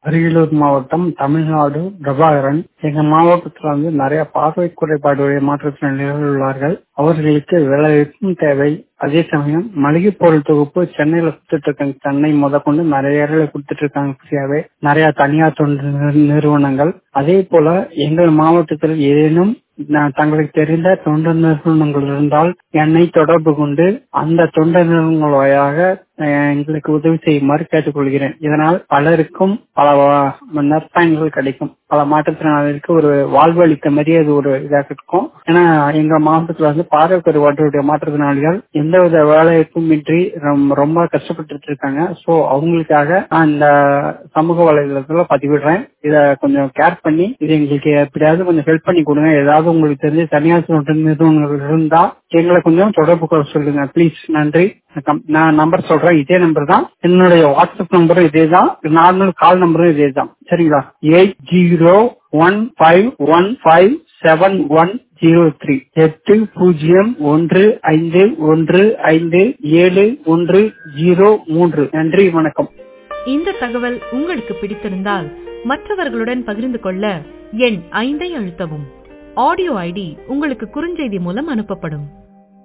அரியலூர் மாவட்டம் தமிழ்நாடு பிரபாகரன் எங்க மாவட்டத்துல வந்து நிறைய பார்வை குறைபாடுடைய மாற்றுத்திறனாளிகள் உள்ளார்கள் அவர்களுக்கு வேலைவாய்ப்பும் தேவை அதே சமயம் மளிகை பொருள் தொகுப்பு சென்னையில கொடுத்துட்டு இருக்காங்க சென்னை முத கொண்டு நிறைய இடத்துல கொடுத்துட்டு இருக்காங்க ஃப்ரீயாவே நிறைய தனியார் தொண்டு நிறு- நிறுவனங்கள் அதே போல எங்கள் மாவட்டத்தில் ஏதேனும் நான் தங்களுக்கு தெரிந்த தொண்டு நிறுவனங்கள் இருந்தால் என்னை தொடர்பு கொண்டு அந்த தொண்டு நிறுவனங்கள் வழியாக அஹ், எங்களுக்கு உதவி செய்யுமாறு கேட்டுக்கொள்கிறேன் இதனால் பலருக்கும் பல வ- நற்பயன்கள் கிடைக்கும் பல மாற்றுத்திறனாளிகளுக்கு ஒரு வாழ்வு அளித்த மாதிரி அது ஒரு இதாக இருக்கும் ஏன்னா எங்க மாவட்டத்துல வந்து பார்வை குறைபாட்டுடைய மாற்றுத்திறனாளிகள் எந்தவித வேலைக்கும் இன்றி ரொம்ப- ரொம்ப கஷ்டப்பட்டு இருக்காங்க சோ அவங்களுக்காக நான் இந்த சமூக வலைதளத்துல பதிவிடுறேன் இத கொஞ்சம் கேர் பண்ணி இது எங்களுக்கு எப்படியாவது கொஞ்சம் ஹெல்ப் பண்ணி கொடுங்க ஏதாவது உங்களுக்கு தெரிஞ்ச தனியார் தொண்டு நிறுவனங்கள் இருந்தா எங்களை கொஞ்சம் தொடர்பு கொள்ள சொல்லுங்க ப்ளீஸ் நன்றி வணக்கம். நான் நம்பர் சொல்றேன் இதே நம்பர் தான் என்னுடைய வாட்ஸ்அப் நம்பரும் இதே தான் நார்மல் கால் நம்பரும் இதே தான் சரிங்களா eight zero one five one five seven one zero three எட்டு பூஜ்ஜியம் ஒன்று ஐந்து ஒன்று ஐந்து ஏழு ஒன்று ஜீரோ மூன்று நன்றி வணக்கம் இந்த தகவல் உங்களுக்கு பிடித்திருந்தால் மற்றவர்களுடன் பகிர்ந்து கொள்ள எண் ஐந்தை அழுத்தவும் ஆடியோ ஐடி உங்களுக்கு குறுஞ்செய்தி மூலம் அனுப்பப்படும்